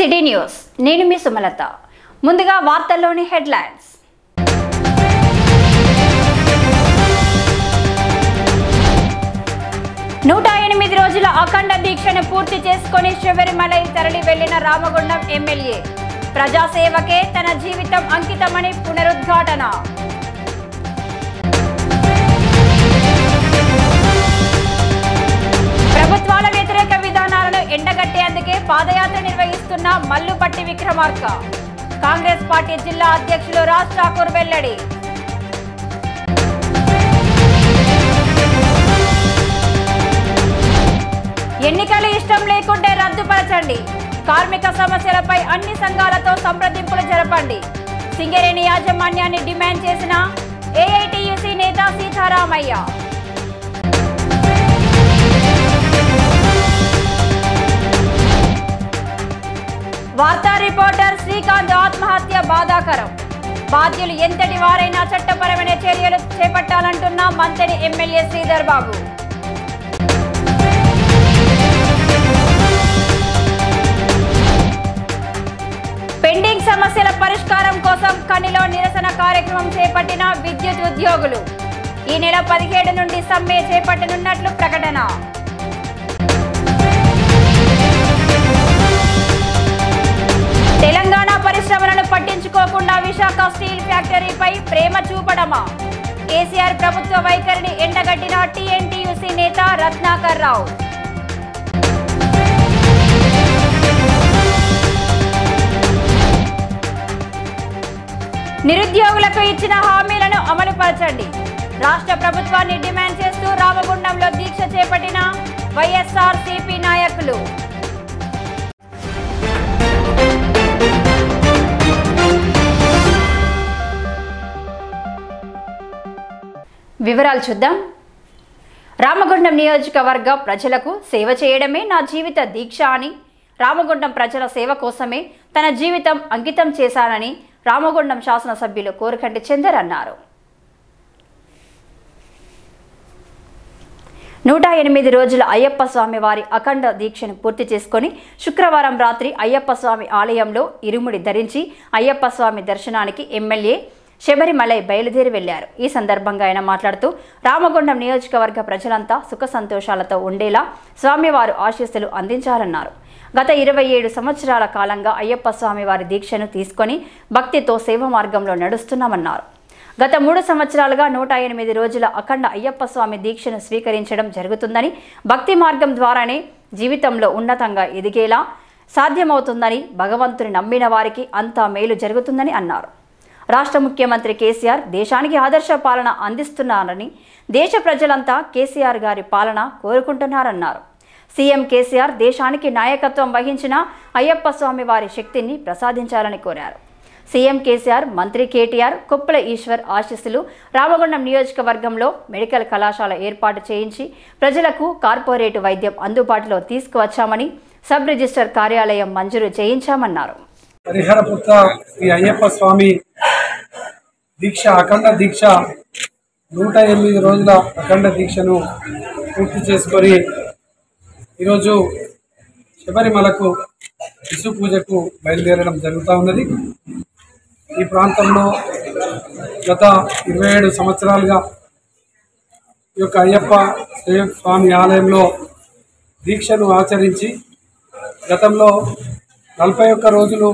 city news నేను మీ సుమలత ముందుగా వార్తల్లోని హెడ్లైన్స్ నూట ఎనిమిది రోజుల అఖండ దీక్షను పూర్తి చేసుకొని శబరిమలై తరలి వెళ్లిన రామగుండం ఎమ్మెల్యే ప్రజాసేవకే తన జీవితం అంకితమని పునరుద్ఘాటన ప్రభుత్వాల వ్యతిరేక విధానాలను ఎండగట్టేందుకే పాదయాత్ర నిర్వహిస్తున్న మల్లుపట్టి విక్రమార్క కాంగ్రెస్ పార్టీ జిల్లా అధ్యక్షులు రాజ్ ఠాకూర్ వెల్లడి ఎన్నికలు ఇష్టం లేకుంటే రద్దుపరచండి కార్మిక సమస్యలపై అన్ని సంఘాలతో సంప్రదింపులు జరపండి సింగరేణి యాజమాన్యాన్ని డిమాండ్ చేసిన ఏఐటియుసి నేత సీతారామయ్య వార్తా రిపోర్టర్ శ్రీకాంత్ ఆత్మహత్య బాధాకరం బాధ్యులు ఎంతటి వారైనా చట్టపరమైన చర్యలు చేపట్టాలంటున్న మంత్రి ఎమ్మెల్యే శ్రీధర్ బాబు పెండింగ్ సమస్యల పరిష్కారం కోసం కనిలో నిరసన కార్యక్రమం చేపట్టిన విద్యుత్ ఉద్యోగులు ఈ నెల పదిహేడు నుండి సమ్మె చేపట్టనున్నట్లు ప్రకటన తెలంగాణ పరిశ్రమలను పట్టించుకోకుండా విశాఖ స్టీల్ ఫ్యాక్టరీపై ప్రేమ చూపడమా కేసీఆర్ ప్రభుత్వ వైఖరిని ఎండగట్టిన టీఎన్టీయూసీ నేత రత్నాకర్ రావు నిరుద్యోగులకు ఇచ్చిన హామీలను అమలుపరచండి రాష్ట్ర ప్రభుత్వాన్ని డిమాండ్ చేస్తూ రామగుండంలో దీక్ష చేపట్టిన వైఎస్ఆర్ సిపి నాయకులు వివరాలు చూద్దాం రామగుండం నియోజకవర్గ ప్రజలకు సేవ చేయడమే నా జీవిత దీక్ష అని రామగుండం ప్రజల సేవ కోసమే తన జీవితం అంకితం చేశానని రామగుండం శాసనసభ్యులు కోరకంటి చందర్ అన్నారు నూట ఎనిమిది రోజుల అయ్యప్ప స్వామి వారి అఖండ దీక్షను పూర్తి చేసుకొని శుక్రవారం రాత్రి అయ్యప్ప స్వామి ఆలయంలో ఇరుముడి ధరించి అయ్యప్ప స్వామి దర్శనానికి ఎమ్మెల్యే శబరిమలై బయలుదేరి వెళ్లారు ఈ సందర్భంగా ఆయన మాట్లాడుతూ రామగుండం నియోజకవర్గ ప్రజలంతా సుఖ సంతోషాలతో ఉండేలా స్వామివారు ఆశీస్సులు అందించారన్నారు గత ఇరవై ఏడు సంవత్సరాల కాలంగా అయ్యప్ప స్వామి వారి దీక్షను తీసుకొని భక్తితో సేవ మార్గంలో నడుస్తున్నామన్నారు గత మూడు సంవత్సరాలుగా నూట ఎనిమిది రోజుల అఖండ అయ్యప్ప స్వామి దీక్షను స్వీకరించడం జరుగుతుందని భక్తి మార్గం ద్వారానే జీవితంలో ఉన్నతంగా ఎదిగేలా సాధ్యమవుతుందని భగవంతుని నమ్మిన వారికి అంతా మేలు జరుగుతుందని అన్నారు రాష్ట్ర ముఖ్యమంత్రి కేసీఆర్ దేశానికి ఆదర్శ పాలన అందిస్తున్నారని దేశ ప్రజలంతా కేసీఆర్ గారి పాలన కోరుకుంటున్నారన్నారు సీఎం కేసీఆర్ దేశానికి నాయకత్వం వహించిన అయ్యప్ప స్వామి వారి శక్తిని ప్రసాదించాలని కోరారు సీఎం కేసీఆర్ మంత్రి కేటీఆర్ కొప్పుల ఈశ్వర్ ఆశీస్సులు రామగుండం నియోజకవర్గంలో మెడికల్ కళాశాల ఏర్పాటు చేయించి ప్రజలకు కార్పొరేట్ వైద్యం అందుబాటులో తీసుకువచ్చామని సబ్ రిజిస్టర్ కార్యాలయం మంజూరు చేయించామన్నారు హరిహరపుత్ర శ్రీ అయ్యప్ప స్వామి దీక్ష అఖండ దీక్ష నూట ఎనిమిది రోజుల అఖండ దీక్షను పూర్తి చేసుకొని ఈరోజు శబరిమలకు శిశు పూజకు బయలుదేరడం జరుగుతూ ఉన్నది ఈ ప్రాంతంలో గత ఇరవై ఏడు సంవత్సరాలుగా ఈ యొక్క అయ్యప్ప స్వామి ఆలయంలో దీక్షను ఆచరించి గతంలో నలభై ఒక్క రోజులు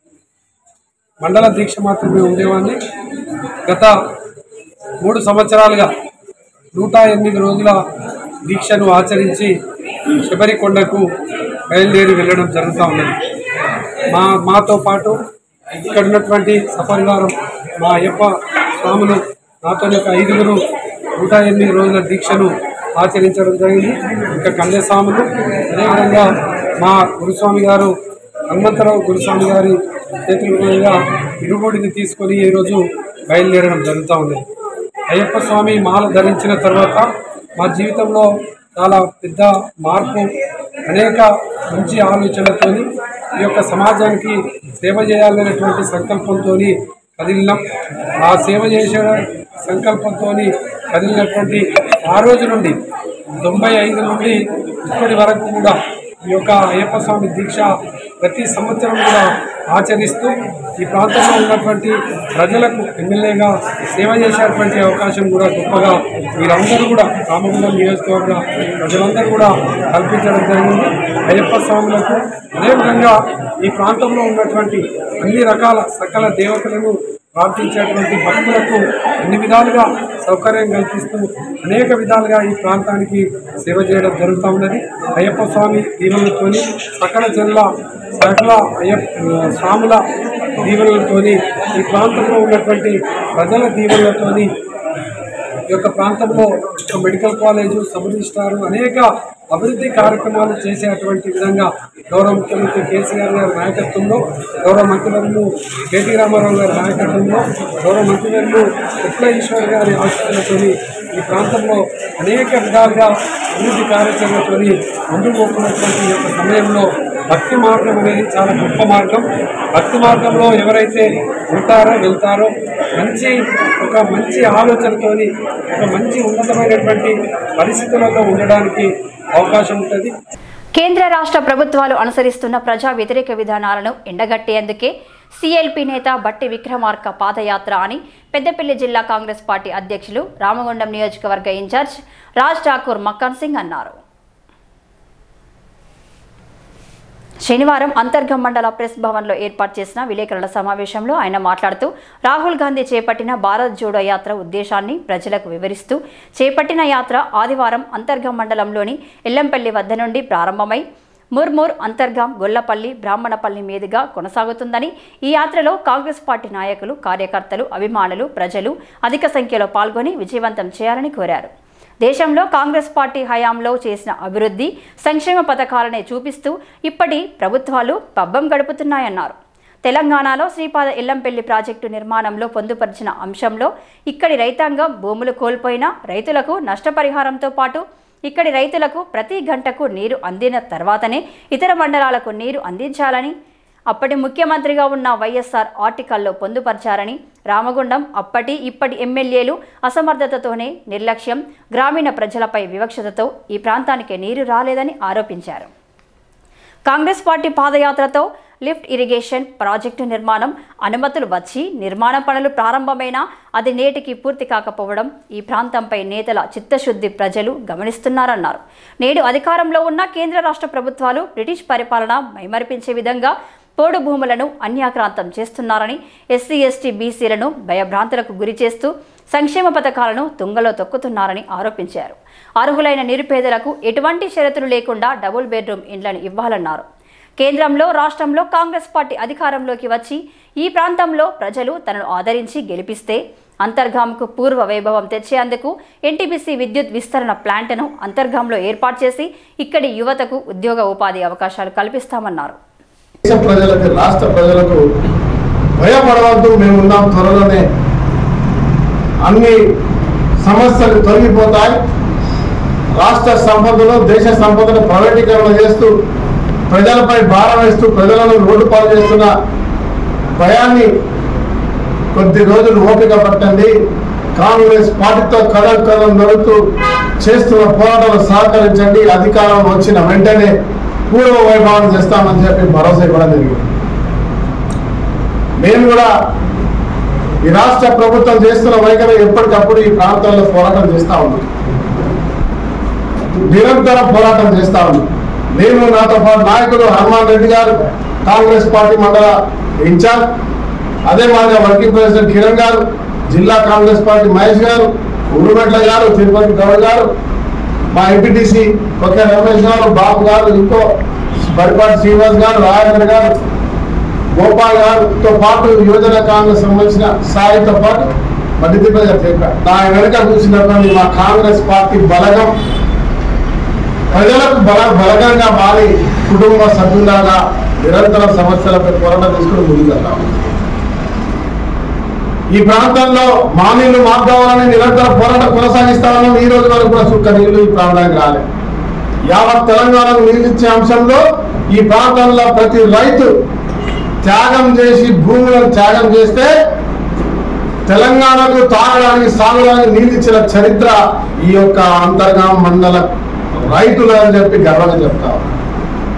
మండల దీక్ష మాత్రమే ఉండేవాడిని గత మూడు సంవత్సరాలుగా నూట ఎనిమిది రోజుల దీక్షను ఆచరించి శబరికొండకు బయలుదేరి వెళ్ళడం జరుగుతూ ఉన్నది మా మాతో పాటు ఇక్కడ ఉన్నటువంటి సపరివారం మా అయ్యప్ప స్వాములు నాతో యొక్క ఐదుగురు నూట ఎనిమిది రోజుల దీక్షను ఆచరించడం జరిగింది ఇంకా కన్యస్వాములు అదేవిధంగా మా గురుస్వామి గారు హనుమంతరావు గురుస్వామి గారి చేతుల మీదుగా ఇరుముడిని తీసుకొని ఈరోజు బయలుదేరడం జరుగుతూ ఉంది అయ్యప్ప స్వామి మాల ధరించిన తర్వాత మా జీవితంలో చాలా పెద్ద మార్పు అనేక మంచి ఆలోచనలతో ఈ యొక్క సమాజానికి సేవ చేయాలనేటువంటి సంకల్పంతో కదిలినాం ఆ సేవ చేసే సంకల్పంతో కదిలినటువంటి ఆ రోజు నుండి తొంభై ఐదు నుండి ఇప్పటి వరకు కూడా ఈ యొక్క అయ్యప్ప స్వామి దీక్ష ప్రతి సంవత్సరం కూడా ఆచరిస్తూ ఈ ప్రాంతంలో ఉన్నటువంటి ప్రజలకు ఎమ్మెల్యేగా సేవ చేసేటువంటి అవకాశం కూడా గొప్పగా మీరందరూ కూడా రామగుండం నియోజకవర్గ ప్రజలందరూ కూడా కల్పించడం జరిగింది అయ్యప్ప స్వాములకు అదేవిధంగా ఈ ప్రాంతంలో ఉన్నటువంటి అన్ని రకాల సకల దేవతలను ప్రార్థించేటువంటి భక్తులకు అన్ని విధాలుగా సౌకర్యం కల్పిస్తూ అనేక విధాలుగా ఈ ప్రాంతానికి సేవ చేయడం జరుగుతూ ఉన్నది అయ్యప్ప స్వామి దీవెనలతోని సకల జనుల సకల అయ్యప్ప స్వాముల దీవెనలతోని ఈ ప్రాంతంలో ఉన్నటువంటి ప్రజల దీవెనలతోని ఈ యొక్క ప్రాంతంలో ఒక మెడికల్ కాలేజు సబ్ రిజిస్ట్రారు అనేక అభివృద్ధి కార్యక్రమాలు చేసేటువంటి విధంగా గౌరవ ముఖ్యమంత్రి కేసీఆర్ గారి నాయకత్వంలో గౌరవ మంత్రివర్యులు కేటీ రామారావు గారి నాయకత్వంలో గౌరవ మంత్రివర్యులు ఉట్ల ఈశ్వర్ గారి ఆశీస్సులతో ఈ ప్రాంతంలో అనేక విధాలుగా అభివృద్ధి కార్యాచరణతో ముందుకు పోతున్నటువంటి ఈ యొక్క సమయంలో భక్తి మార్గం అనేది చాలా గొప్ప మార్గం భక్తి మార్గంలో ఎవరైతే ఉంటారో వెళ్తారో మంచి ఒక మంచి ఆలోచనతోని ఒక మంచి ఉన్నతమైనటువంటి పరిస్థితులలో ఉండడానికి అవకాశం ఉంటుంది కేంద్ర రాష్ట్ర ప్రభుత్వాలు అనుసరిస్తున్న ప్రజా వ్యతిరేక విధానాలను ఎండగట్టేందుకే సిఎల్పి నేత బట్టి విక్రమార్క పాదయాత్ర అని పెద్దపల్లి జిల్లా కాంగ్రెస్ పార్టీ అధ్యక్షులు రామగుండం నియోజకవర్గ ఇన్ఛార్జ్ రాజ్ ఠాకూర్ మక్కన్ సింగ్ అన్నారు శనివారం అంతర్గం మండల ప్రెస్ భవన్లో ఏర్పాటు చేసిన విలేకరుల సమావేశంలో ఆయన మాట్లాడుతూ రాహుల్ గాంధీ చేపట్టిన భారత్ జోడో యాత్ర ఉద్దేశాన్ని ప్రజలకు వివరిస్తూ చేపట్టిన యాత్ర ఆదివారం అంతర్గం మండలంలోని ఎల్లంపల్లి వద్ద నుండి ప్రారంభమై ముర్మూర్ అంతర్గాం గొల్లపల్లి బ్రాహ్మణపల్లి మీదుగా కొనసాగుతుందని ఈ యాత్రలో కాంగ్రెస్ పార్టీ నాయకులు కార్యకర్తలు అభిమానులు ప్రజలు అధిక సంఖ్యలో పాల్గొని విజయవంతం చేయాలని కోరారు దేశంలో కాంగ్రెస్ పార్టీ హయాంలో చేసిన అభివృద్ధి సంక్షేమ పథకాలనే చూపిస్తూ ఇప్పటి ప్రభుత్వాలు పబ్బం గడుపుతున్నాయన్నారు తెలంగాణలో శ్రీపాద ఎల్లంపల్లి ప్రాజెక్టు నిర్మాణంలో పొందుపరిచిన అంశంలో ఇక్కడి రైతాంగం భూములు కోల్పోయిన రైతులకు నష్టపరిహారంతో పాటు ఇక్కడి రైతులకు ప్రతి గంటకు నీరు అందిన తర్వాతనే ఇతర మండలాలకు నీరు అందించాలని అప్పటి ముఖ్యమంత్రిగా ఉన్న వైఎస్ఆర్ ఆర్టికల్లో పొందుపరిచారని రామగుండం అప్పటి ఇప్పటి ఎమ్మెల్యేలు అసమర్థతతోనే నిర్లక్ష్యం గ్రామీణ ప్రజలపై వివక్షతతో ఈ ప్రాంతానికి నీరు రాలేదని ఆరోపించారు కాంగ్రెస్ పార్టీ పాదయాత్రతో లిఫ్ట్ ఇరిగేషన్ ప్రాజెక్టు నిర్మాణం అనుమతులు వచ్చి నిర్మాణ పనులు ప్రారంభమైనా అది నేటికి పూర్తి కాకపోవడం ఈ ప్రాంతంపై నేతల చిత్తశుద్ధి ప్రజలు గమనిస్తున్నారన్నారు నేడు అధికారంలో ఉన్న కేంద్ర రాష్ట్ర ప్రభుత్వాలు బ్రిటిష్ పరిపాలన మైమరిపించే విధంగా పోడు భూములను అన్యాక్రాంతం చేస్తున్నారని ఎస్సీ ఎస్టీ బీసీలను భయభ్రాంతులకు గురి చేస్తూ సంక్షేమ పథకాలను తుంగలో తొక్కుతున్నారని ఆరోపించారు అర్హులైన నిరుపేదలకు ఎటువంటి షరతులు లేకుండా డబుల్ బెడ్రూమ్ ఇండ్లను ఇవ్వాలన్నారు కేంద్రంలో రాష్ట్రంలో కాంగ్రెస్ పార్టీ అధికారంలోకి వచ్చి ఈ ప్రాంతంలో ప్రజలు తనను ఆదరించి గెలిపిస్తే అంతర్గాంకు పూర్వ వైభవం తెచ్చేందుకు ఎన్టీపీసీ విద్యుత్ విస్తరణ ప్లాంట్ను అంతర్గాంలో ఏర్పాటు చేసి ఇక్కడి యువతకు ఉద్యోగ ఉపాధి అవకాశాలు కల్పిస్తామన్నారు దేశ ప్రజలకు రాష్ట్ర ప్రజలకు భయపడవద్దు మేము ఉన్నాం త్వరలోనే అన్ని సమస్యలు తొలగిపోతాయి రాష్ట్ర సంపదను దేశ సంపదను ప్రైవేటీకరణ చేస్తూ ప్రజలపై భారం వేస్తూ ప్రజలను రోడ్డు పాలు చేస్తున్న భయాన్ని కొద్ది రోజులు ఓపిక పట్టండి కాంగ్రెస్ పార్టీతో కథం కథం నడుతూ చేస్తున్న పోరాటాలు సహకరించండి అధికారం వచ్చిన వెంటనే పూర్వ వైభవం చేస్తామని చెప్పి భరోసా ఇవ్వడం జరిగింది మేము కూడా ఈ రాష్ట్ర ప్రభుత్వం చేస్తున్న వైఖరి ఎప్పటికప్పుడు ఈ ప్రాంతాల్లో పోరాటం చేస్తా ఉన్నాం నిరంతరం పోరాటం చేస్తా ఉన్నాం నేను నాతో పాటు నాయకులు హనుమాన్ రెడ్డి గారు కాంగ్రెస్ పార్టీ మండల ఇన్ఛార్జ్ అదే మాదిరిగా వర్కింగ్ ప్రెసిడెంట్ కిరణ్ గారు జిల్లా కాంగ్రెస్ పార్టీ మహేష్ గారు ఉరుమెట్ల గారు తిరుపతి గౌడ్ గారు మా ఎంపీటీసీ కొత్త రమేష్ గారు బాబు గారు ఇంకో బడిపాటి శ్రీనివాస్ గారు రాజేంద్ర గారు గోపాల్ గారితో పాటు యువజన కాంగ్రెస్ సంబంధించిన సాయితో పాటు మధ్యదిబ్బగా చెప్పారు నా వెనుక కూర్చున్నటువంటి మా కాంగ్రెస్ పార్టీ బలగం ప్రజలకు బల బలగంగా మారి కుటుంబ సభ్యులాగా నిరంతర సమస్యలపై పోరాటం తీసుకుని ముందుకెళ్తాం ఈ ప్రాంతంలో మా నీళ్లు మార్గాలని నిరంతర పోరాటం కొనసాగిస్తా ఉన్నాం ఈ రోజు వరకు కూడా చుక్క నీళ్లు ఈ ప్రాంతానికి రాలేదు యావత్ తెలంగాణకు నీళ్ళు ఇచ్చే అంశంలో ఈ ప్రాంతంలో ప్రతి రైతు త్యాగం చేసి భూములను త్యాగం చేస్తే తెలంగాణకు తాగడానికి సాగడానికి నీళ్ళు ఇచ్చిన చరిత్ర ఈ యొక్క అంతర్గాం మండల రైతులు అని చెప్పి గర్వంగా చెప్తారు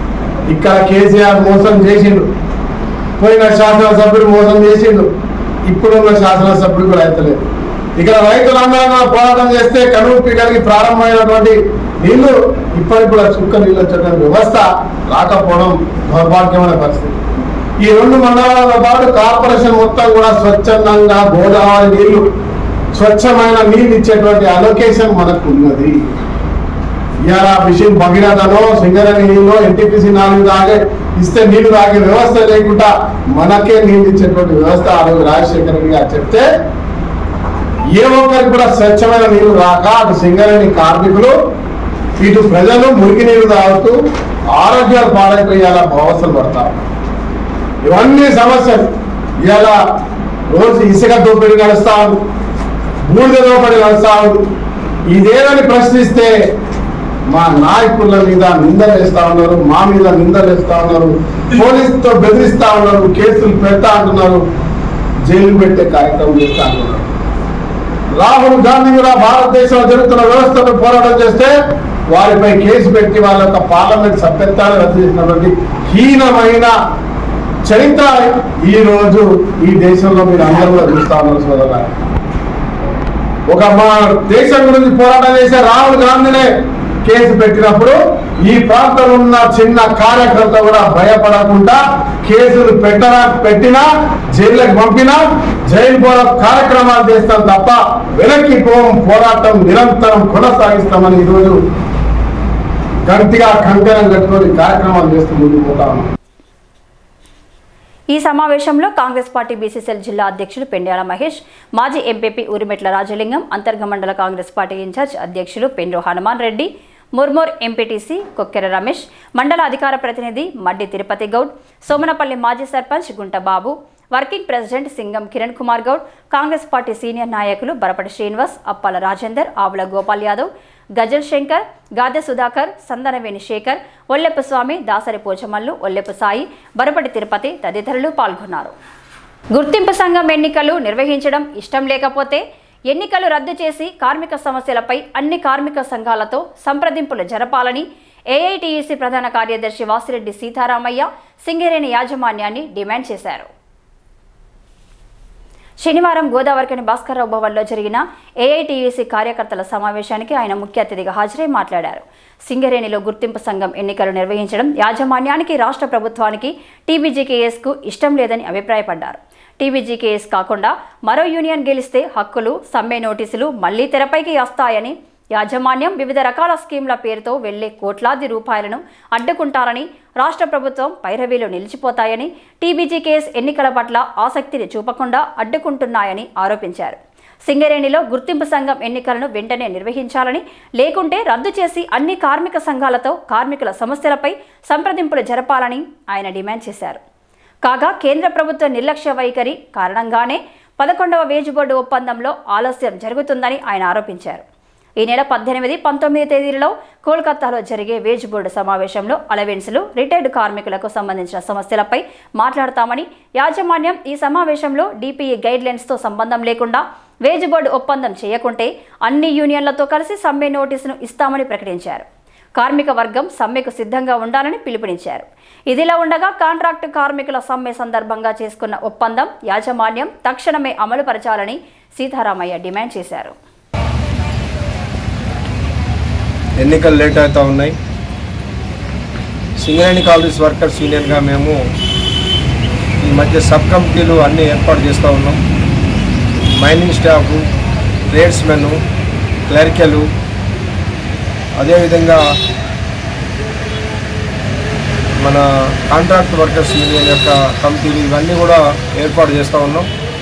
ఇక్కడ కేసీఆర్ మోసం చేసిండు పోయిన శాసనసభ్యుడు మోసం చేసిండు ఇప్పుడున్న శాసనసభ్యుడు కూడా అయితలేదు ఇక్కడ రైతులందరూ పోరాటం చేస్తే కరువు పీడలకి ప్రారంభమైనటువంటి నీళ్లు ఇప్పటికి కూడా చుక్క నీళ్ళు వచ్చేటువంటి వ్యవస్థ రాకపోవడం దౌర్భాగ్యమైన పరిస్థితి ఈ రెండు మండలాలతో పాటు కార్పొరేషన్ మొత్తం కూడా స్వచ్ఛందంగా గోదావరి నీళ్లు స్వచ్ఛమైన నీళ్ళు ఇచ్చేటువంటి అలొకేషన్ మనకు ఉన్నది ఇవాళ మిషన్ భగీరథలో సింగరేణి నీళ్ళు ఎన్టీపీసీ నాలుగు తాగే ఇస్తే నీళ్లు తాగే వ్యవస్థ లేకుండా మనకే నీళ్ళు ఇచ్చేటువంటి వ్యవస్థ ఆ రోజు రాజశేఖర రెడ్డి గారు చెప్తే ఏ ఒక్కరికి కూడా స్వచ్ఛమైన నీళ్లు రాక అటు సింగరేణి కార్మికులు ఇటు ప్రజలు మురికి నీళ్లు తాగుతూ ఆరోగ్యాలు పాడైపోయేలా అవస్థలు పడతారు ఇవన్నీ సమస్యలు ఇవాళ రోజు ఇసుక దోపిడీ నడుస్తా ఉంది బూడిద దోపిడీ నడుస్తా ఉంది ఇదేదని ప్రశ్నిస్తే మా నాయకుల మీద నిందలు వేస్తా ఉన్నారు మా మీద నిందలు వేస్తా ఉన్నారు పోలీసుతో బెదిరిస్తా ఉన్నారు కేసులు పెడతా అంటున్నారు జైలు పెట్టే కార్యక్రమం చేస్తా అంటున్నారు రాహుల్ గాంధీ కూడా భారతదేశంలో జరుగుతున్న వ్యవస్థను పోరాటం చేస్తే వారిపై కేసు పెట్టి వాళ్ళ యొక్క పార్లమెంట్ సభ్యత్వాన్ని రద్దు చేసినటువంటి హీనమైన చరిత్ర ఈ రోజు ఈ దేశంలో మీరు అందరూ కూడా చూస్తా ఉన్నారు సోదరులారా ఒక మా దేశం గురించి పోరాటం చేసే రాహుల్ గాంధీనే కేసు పెట్టినప్పుడు ఈ ప్రాంతంలో ఉన్న చిన్న కార్యకర్త కూడా భయపడకుండా కేసులు పెట్టరా పెట్టినా జైళ్ళకి పంపినా జైలు పోరా కార్యక్రమాలు చేస్తాం తప్ప వెనక్కి పోం పోరాటం నిరంతరం కొనసాగిస్తామని ఈరోజు గట్టిగా కంకణం కట్టుకొని కార్యక్రమాలు చేస్తూ ముందుకు పోతా ఉన్నాం ఈ సమావేశంలో కాంగ్రెస్ పార్టీ బీసీసీఎల్ జిల్లా అధ్యక్షులు పెండ్యాల మహేష్ మాజీ ఎంపీపీ ఉరిమెట్ల రాజలింగం అంతర్గ మండల కాంగ్రెస్ పార్టీ ఇన్ఛార్జ్ అధ్యక్షులు పెండ్రు హనుమాన్ రెడ్డి ముర్మూర్ ఎంపీటీసీ కొక్కెర రమేష్ మండల అధికార ప్రతినిధి మడ్డి తిరుపతి గౌడ్ సోమనపల్లి మాజీ sarpanch Gunta Babu working president Singam Kiran Kumar Goud Congress party senior నాయకులు బరపటి శ్రీనివాస్ అప్పాల రాజేందర్ ఆవుల గోపాల్ యాదవ్ గజల్ శంకర్ గాదె సుధాకర్ సందనవేణి శేఖర్ ఒల్లెప్ప స్వామి దాసరి పోచమల్లు ఒల్లెప్ప సాయి బరపటి తిరుపతి తదితరులు పాల్గొన్నారు గుర్తింపు సంఘం ఎన్నికలు నిర్వహించడం ఇష్టం లేకపోతే ఎన్నికలు రద్దు చేసి కార్మిక సమస్యలపై అన్ని కార్మిక సంఘాలతో సంప్రదింపులు జరపాలని ఏఐటీయూసీ ప్రధాన కార్యదర్శి వాసిరెడ్డి సీతారామయ్య సింగరేణి యాజమాన్యాన్ని డిమాండ్ చేశారు శనివారం గోదావరికని భాస్కర్రావు భవన్లో జరిగిన ఏఐటీయూసీ కార్యకర్తల సమావేశానికి ఆయన ముఖ్య అతిథిగా హాజరై మాట్లాడారు సింగరేణిలో గుర్తింపు సంఘం ఎన్నికలు నిర్వహించడం యాజమాన్యానికి రాష్ట్ర ప్రభుత్వానికి టీబీజీకేఎస్కు ఇష్టం లేదని అభిప్రాయపడ్డారు టీబీజీకేఎస్ కాకుండా మరో యూనియన్ గెలిస్తే హక్కులు సమ్మె నోటీసులు మళ్లీ తెరపైకి వస్తాయని యాజమాన్యం వివిధ రకాల స్కీంల పేరుతో వెళ్లే కోట్లాది రూపాయలను అడ్డుకుంటారని రాష్ట్ర ప్రభుత్వం పైరవీలు నిలిచిపోతాయని టీబీజీకేఎస్ ఎన్నికల పట్ల ఆసక్తిని చూపకుండా అడ్డుకుంటున్నాయని ఆరోపించారు సింగరేణిలో గుర్తింపు సంఘం ఎన్నికలను వెంటనే నిర్వహించాలని లేకుంటే రద్దు చేసి అన్ని కార్మిక సంఘాలతో కార్మికుల సమస్యలపై సంప్రదింపులు జరపాలని ఆయన డిమాండ్ చేశారు కాగా కేంద్ర ప్రభుత్వ నిర్లక్ష్య వైఖరి కారణంగానే పదకొండవ వేజ్ బోర్డు ఒప్పందంలో ఆలస్యం జరుగుతుందని ఆయన ఆరోపించారు ఈ నెల పద్దెనిమిది పంతొమ్మిది తేదీలలో కోల్కతాలో జరిగే వేజ్ బోర్డు సమావేశంలో అలవెన్సులు రిటైర్డ్ కార్మికులకు సంబంధించిన సమస్యలపై మాట్లాడతామని యాజమాన్యం ఈ సమావేశంలో డిపిఈ గైడ్లైన్స్తో సంబంధం లేకుండా వేజ్ బోర్డు ఒప్పందం చేయకుంటే అన్ని యూనియన్లతో కలిసి సమ్మె నోటీసును ఇస్తామని ప్రకటించారు కార్మిక వర్గం సమ్మెకు సిద్ధంగా ఉండాలని పిలుపునిచ్చారు ఇదిలా ఉండగా కాంట్రాక్టు కార్మికుల సమ్మె సందర్భంగా చేసుకున్న ఒప్పందం యాజమాన్యం తక్షణమే అమలుపరచాలని సీతారామయ్య డిమాండ్ చేశారు ఎన్నికలు లేట్ అవుతూ ఉన్నాయి సింగరేణి కాలేజ్ వర్కర్స్ యూనియన్గా మేము ఈ మధ్య సబ్ కమిటీలు అన్నీ ఏర్పాటు చేస్తూ ఉన్నాం మైనింగ్ స్టాఫ్ ట్రేడ్స్మెన్ క్లరికలు అదేవిధంగా మన కాంట్రాక్ట్ వర్కర్స్ యూనియన్ యొక్క కమిటీలు ఇవన్నీ కూడా ఏర్పాటు చేస్తూ ఉన్నాం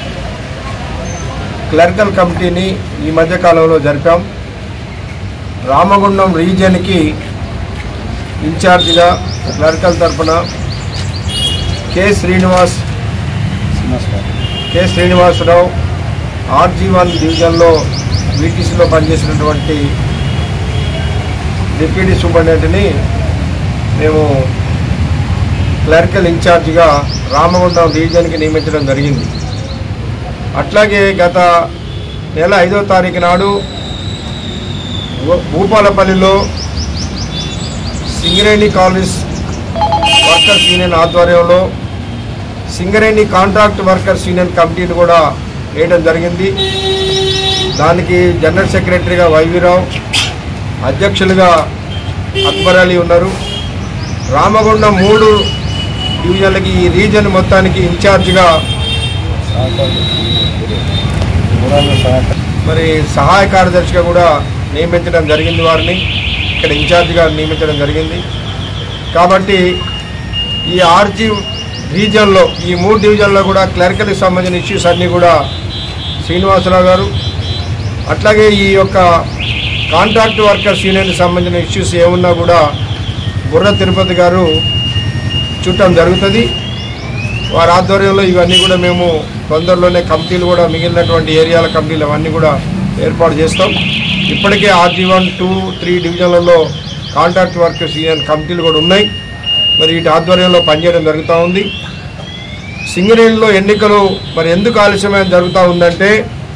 క్లరికల్ కమిటీని ఈ మధ్య కాలంలో జరిపాం రామగుండం రీజియన్కి ఇన్ఛార్జిగా క్లరికల్ తరపున K Srinivas K Srinivasarao RG one డివిజన్లో వీటీసీలో పనిచేసినటువంటి డిప్యూటీ సూపరింటెండెంట్ని మేము క్లరికల్ ఇన్ఛార్జిగా రామగుండం రీజియన్కి నియమించడం జరిగింది అట్లాగే గత నెల ఐదో తారీఖు నాడు భూ- భూపాలపల్లిలో సింగరేణి కాలేజ్ వర్కర్స్ యూనియన్ ఆధ్వర్యంలో సింగరేణి కాంట్రాక్ట్ వర్కర్స్ యూనియన్ కమిటీని కూడా వేయడం జరిగింది దానికి జనరల్ సెక్రటరీగా వైవీరావు అధ్యక్షులుగా అక్బర్ అలీ ఉన్నారు రామగుండం మూడు డివిజన్లకి ఈ రీజన్ మొత్తానికి ఇన్ఛార్జిగా మరి సహాయ కార్యదర్శిగా కూడా నియమించడం జరిగింది వారిని ఇక్కడ ఇన్ఛార్జిగా నియమించడం జరిగింది కాబట్టి ఈ ఆర్జీ రీజన్లో ఈ మూడు డివిజన్లో కూడా క్లరికల్కి సంబంధించిన ఇష్యూస్ అన్నీ కూడా శ్రీనివాసరావు గారు అట్లాగే ఈ యొక్క కాంట్రాక్ట్ వర్కర్స్ యూనియన్కి సంబంధించిన ఇష్యూస్ ఏమున్నా కూడా బుర్ర తిరుపతి గారు చుట్టం జరుగుతుంది వారి ఆధ్వర్యంలో ఇవన్నీ కూడా మేము తొందరలోనే కమిటీలు కూడా మిగిలినటువంటి ఏరియాల కమిటీలు అవన్నీ కూడా ఏర్పాటు చేస్తాం ఇప్పటికే ఆర్జీ వన్ టూ త్రీ డివిజన్లలో కాంట్రాక్ట్ వర్కర్స్ యూనియన్ కమిటీలు కూడా ఉన్నాయి మరి వీటి ఆధ్వర్యంలో పనిచేయడం జరుగుతూ ఉంది సింగరేణిలో ఎన్నికలు మరి ఎందుకు ఆలస్యమైన జరుగుతూ ఉందంటే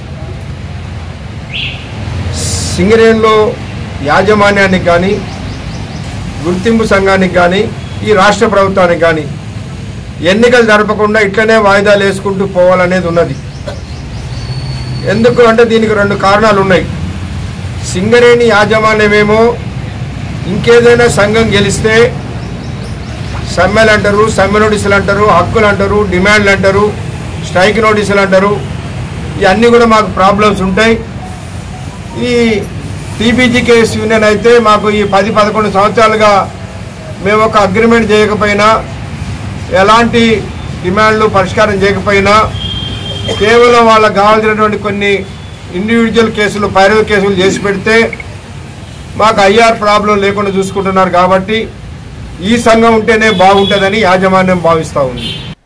సింగరేణిలో యాజమాన్యానికి కానీ గుర్తింపు సంఘానికి కానీ ఈ రాష్ట్ర ప్రభుత్వానికి కానీ ఎన్నికలు జరపకుండా ఇట్లనే వాయిదాలు వేసుకుంటూ పోవాలనేది ఉన్నది ఎందుకు అంటే దీనికి రెండు కారణాలు ఉన్నాయి సింగరేణి యాజమాన్యమేమో ఇంకేదైనా సంఘం గెలిస్తే సమ్మెలు అంటారు సమ్మె నోటీసులు అంటారు హక్కులు అంటారు డిమాండ్లు అంటారు స్ట్రైక్ నోటీసులు అంటారు ఇవన్నీ కూడా మాకు ప్రాబ్లమ్స్ ఉంటాయి ఈ టీబీజీకేఎస్ యూనియన్ అయితే మాకు ఈ పది పదకొండు సంవత్సరాలుగా మేము ఒక అగ్రిమెంట్ చేయకపోయినా ఎలాంటి డిమాండ్లు పరిష్కారం చేయకపోయినా కేవలం వాళ్ళకి కావాల్సినటువంటి కొన్ని ఇండివిజువల్ కేసులు పైరవ కేసులు చేసి పెడితే మాకు ఐఆర్ ప్రాబ్లం లేకుండా చూసుకుంటున్నారు కాబట్టి ఈ సంఘం ఉంటేనే బాగుంటుందని యాజమాన్యం భావిస్తూ ఉంది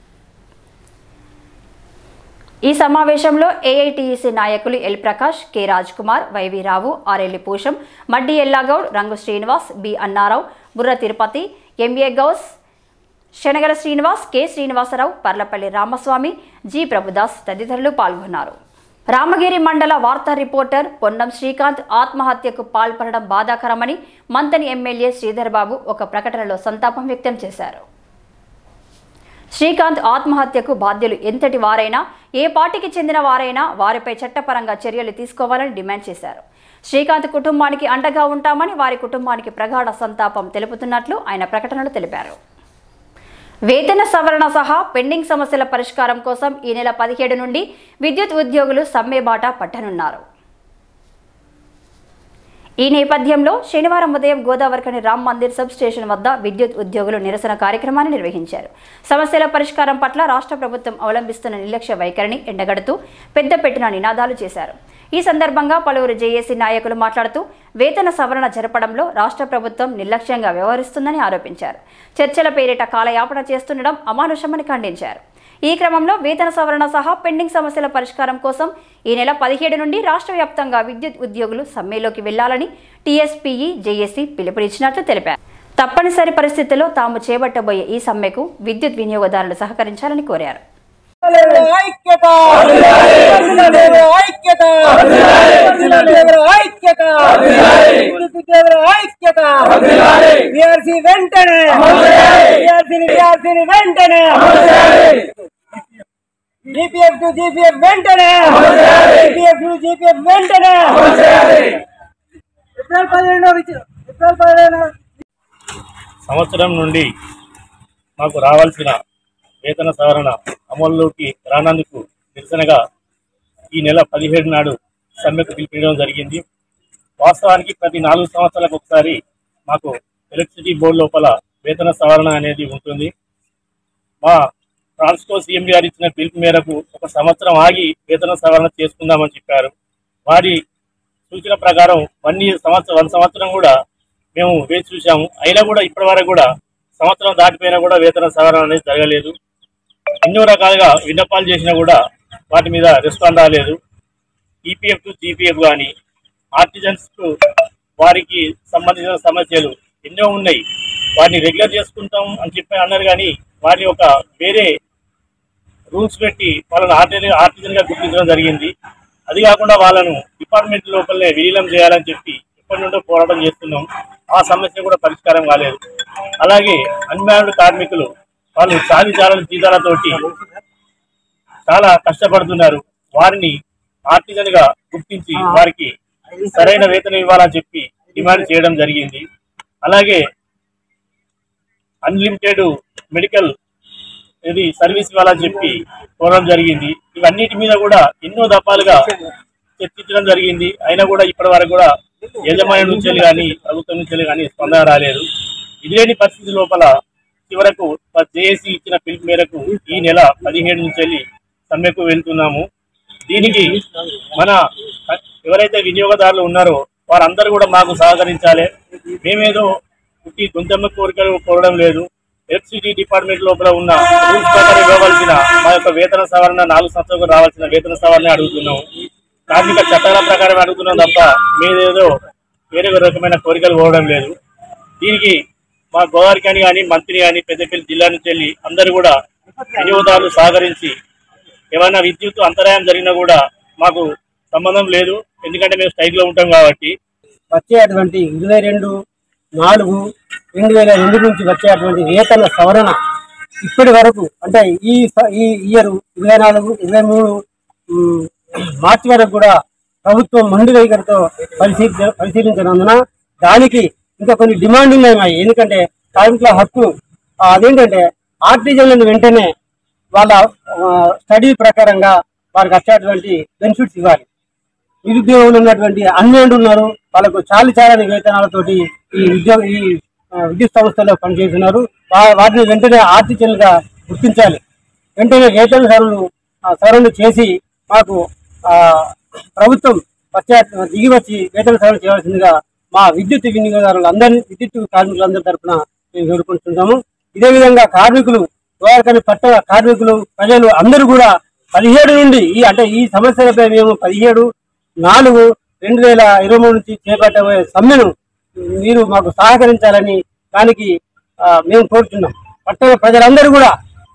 ఈ సమావేశంలో ఏఐటీఈసీ నాయకులు L Prakash K Raj Kumar YV Rao ఆర్ఎల్లి Pusham Maddi Ellagoud Rangu Srinivas B Annarao Burra Tirupati MA Gous Shanagala Srinivas K Srinivasarao Parlapalli Ramaswamy G Prabhudas తదితరులు పాల్గొన్నారు రామగిరి మండల వార్తా రిపోర్టర్ పొన్నం శ్రీకాంత్ ఆత్మహత్యకు పాల్పడడం బాధాకరమని మంతని ఎమ్మెల్యే శ్రీధర్ బాబు ఒక ప్రకటనలో సంతాపం వ్యక్తం చేశారు శ్రీకాంత్ ఆత్మహత్యకు బాధ్యులు ఎంతటి వారైనా ఏ పార్టీకి చెందిన వారైనా వారిపై చట్టపరంగా చర్యలు తీసుకోవాలని డిమాండ్ చేశారు శ్రీకాంత్ కుటుంబానికి అండగా ఉంటామని వారి కుటుంబానికి ప్రగాఢ సంతాపం తెలుపుతున్నట్లు ఆయన ప్రకటనలో తెలిపారు వేతన సవరణ సహా పెండింగ్ సమస్యల పరిష్కారం కోసం ఈ నెల పదిహేడు నుండి విద్యుత్ ఉద్యోగులు సమ్మె బాట పట్టనున్నారు ఈ నేపథ్యంలో శనివారం ఉదయం గోదావరికని రామ్ మందిర్ సబ్ స్టేషన్ వద్ద విద్యుత్ ఉద్యోగులు నిరసన కార్యక్రమాన్ని నిర్వహించారు సమస్యల పరిష్కారం పట్ల రాష్ట్ర ప్రభుత్వం అవలంబిస్తున్న నిర్లక్ష్య వైఖరిని ఎండగడుతూ పెద్దపెట్టిన నినాదాలు చేశారు ఈ సందర్భంగా పలువురు జేఏసీ నాయకులు మాట్లాడుతూ వేతన సవరణ జరపడంలో రాష్ట్ర ప్రభుత్వం నిర్లక్ష్యంగా వ్యవహరిస్తుందని ఆరోపించారు చర్చల పేరిట కాలయాపన చేస్తుండడం అమానుషమని ఖండించారు ఈ క్రమంలో వేతన సవరణ సహా పెండింగ్ సమస్యల పరిష్కారం కోసం ఈ నెల పదిహేడు నుండి రాష్ట్ర వ్యాప్తంగా విద్యుత్ ఉద్యోగులు సమ్మెలోకి వెళ్లాలని టీఎస్పీఈ జేఏసీ పిలుపునిచ్చినట్లు తెలిపారు తప్పనిసరి పరిస్థితుల్లో తాము చేపట్టబోయే ఈ సమ్మెకు విద్యుత్ వినియోగదారులు సహకరించాలని కోరారు ఐక్యత ఐక్యత ఐక్యత ఐక్యత విఆర్సీ వెంటనే విఆర్సీ విఆర్సీని వెంటనే జీపీఎఫ్ టు జీపీఎఫ్ వెంటనే జీపీఎఫ్ టు జీపీఎఫ్ వెంటనే ఏప్రిల్ పదిహేను ఏప్రిల్ పదిహేను సంవత్సరం నుండి మాకు రావాల్సిన వేతన సవరణ అమల్లోకి రానందుకు నిరసనగా ఈ నెల పదిహేడు నాడు సమ్మెకు పిలిపించడం జరిగింది వాస్తవానికి ప్రతి నాలుగు సంవత్సరాలకు ఒకసారి మాకు ఎలక్ట్రిసిటీ బోర్డు లోపల వేతన సవరణ అనేది ఉంటుంది మా ట్రాన్స్కో సీఎం గారు ఇచ్చిన పిలుపు మేరకు ఒక సంవత్సరం ఆగి వేతన సవరణ చేసుకుందామని చెప్పారు వారి సూచన ప్రకారం వన్ ఇయర్ సంవత్సరం వన్ సంవత్సరం కూడా మేము వేచి చూసాము అయినా కూడా ఇప్పటి వరకు కూడా సంవత్సరం దాటిపోయినా కూడా వేతన సవరణ అనేది జరగలేదు ఎన్నో రకాలుగా విన్నపాలు చేసినా కూడా వాటి మీద రెస్పాండ్ రాలేదు ఈపీఎఫ్ టు జీపీఎఫ్ కానీ ఆర్టిజన్స్ వారికి సంబంధించిన సమస్యలు ఎన్నో ఉన్నాయి వాటిని రెగ్యులర్ చేసుకుంటాం అని చెప్పి అన్నారు కానీ వాటి ఒక వేరే రూల్స్ పెట్టి వాళ్ళని ఆర్టిజన్ ఆర్టిజన్ గా గుర్తించడం జరిగింది అది కాకుండా వాళ్ళను డిపార్ట్మెంట్ లోపలనే విలీనం చేయాలని చెప్పి ఎప్పటి నుండో పోరాటం చేస్తున్నాం ఆ సమస్య కూడా పరిష్కారం కాలేదు అలాగే అన్మ్యాన్డ్ కార్మికులు వాళ్ళు చాలి చాలని జీతాలతోటి చాలా కష్టపడుతున్నారు వారిని ఆర్టిజన్ గా గుర్తించి వారికి సరైన వేతనం ఇవ్వాలని చెప్పి డిమాండ్ చేయడం జరిగింది అలాగే అన్లిమిటెడ్ మెడికల్ ఇది సర్వీస్ ఇవ్వాలని చెప్పి కోరడం జరిగింది ఇవన్నిటి మీద కూడా ఎన్నో దఫాలుగా చర్చించడం జరిగింది అయినా కూడా ఇప్పటి వరకు కూడా యజమాని నుంచి కానీ ప్రభుత్వం నుంచి కానీ స్పందన రాలేదు ఇదేని పరిస్థితి లోపల చివరకు జేఏసీ ఇచ్చిన పిలుపు మేరకు ఈ నెల పదిహేడు నుంచి వెళ్ళి సమ్మెకు వెళ్తున్నాము దీనికి మన ఎవరైతే వినియోగదారులు ఉన్నారో వారందరూ కూడా మాకు సహకరించాలి మేమేదో పుట్టి గొంతమ్మ కోరికలు కోరడం లేదు ఎలక్ట్రిసిటీ డిపార్ట్మెంట్ లోపల ఉన్న రూల్స్ ప్రకారం ఇవ్వవలసిన మా యొక్క వేతన సవరణ నాలుగు సంవత్సరాలకు రావాల్సిన వేతన సవరణ అడుగుతున్నాము కార్మిక చట్టాల ప్రకారం అడుగుతున్నాం తప్ప మీదేదో వేరే రకమైన కోరికలు కోరడం లేదు దీనికి మా గోదావరి కానీ కానీ మంత్రి కానీ పెద్దపల్లి జిల్లా నుంచి వెళ్ళి అందరూ కూడా వినియోగదారులు సహకరించి ఏమైనా విద్యుత్ అంతరాయం జరిగినా కూడా మాకు సంబంధం లేదు ఎందుకంటే మేము స్ట్రైక్ లో ఉంటాం కాబట్టి వచ్చేటువంటి ఇరవై రెండు నాలుగు రెండు వేల రెండు నుంచి వచ్చేటువంటి వేతన సవరణ ఇప్పటి వరకు అంటే ఈ స- ఈ ఇయర్ ఇరవై నాలుగు ఇరవై మూడు ఉమ్, మార్చి వరకు కూడా ప్రభుత్వం మండు వైఖరితో పరిశీలి పరిశీలించినందున దానికి ఇంకా కొన్ని డిమాండింగ్ ఉన్నాయి ఎందుకంటే కార్మికుల హక్కు ఆ, అదేంటంటే ఆర్టిజన్లను వెంటనే వాళ్ళ ఆ, స్టడీ ప్రకారంగా వారికి వచ్చేటువంటి బెనిఫిట్స్ ఇవ్వాలి నిరుద్యోగులు ఉన్నటువంటి అన్వేండు ఉన్నారు వాళ్ళకు చాలి చాలని వేతనాలతోటి ఈ ఉద్యోగ ఈ ఆ, విద్యుత్ సంస్థలో పనిచేస్తున్నారు వా- వాటిని వెంటనే ఆర్టికల్ గా గుర్తించాలి వెంటనే వేతన సవరణలు ఆ, సవరణలు చేసి మాకు ఆ, ప్రభుత్వం వచ్చే దిగి వచ్చి వేతన సవరణ చేయాల్సిందిగా మా విద్యుత్ వినియోగదారులు అందరి విద్యుత్ కార్మికులందరి తరఫున మేము కోరుకుంటున్నాము ఇదే విధంగా కార్మికులు గోవారకని పట్టణ కార్మికులు ప్రజలు అందరూ కూడా పదిహేడు నుండి ఈ అంటే ఈ సమస్యలపై మేము పదిహేడు నాలుగు రెండు వేల ఇరవై మూడు నుంచి చేపట్టబోయే సమ్మెను మీరు మాకు సహకరించాలని దానికి ఆ, మేము కోరుతున్నాం పట్టణ ప్రజలందరూ కూడా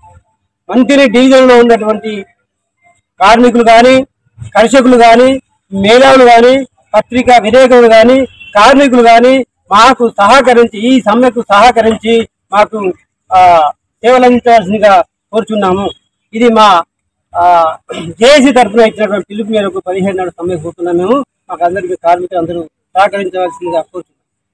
మంత్రి డివిజన్లో ఉన్నటువంటి కార్మికులు కానీ కర్షకులు కానీ మేధావులు కానీ పత్రికా విలేకరులు కానీ కార్మికులు కానీ మాకు సహకరించి ఈ సమ్మెకు సహకరించి మాకు ఆ, సేవలు అందించవలసిందిగా కోరుచున్నాము ఇది మా జేఏసీ తరఫున ఇచ్చినటువంటి పిలుపు మేరకు పదిహేను నాడు సమ్మె కూర్చున్నాం మేము మాకు అందరికీ కార్మికులు అందరూ సహకరించవలసిందిగా కోరుచున్నాం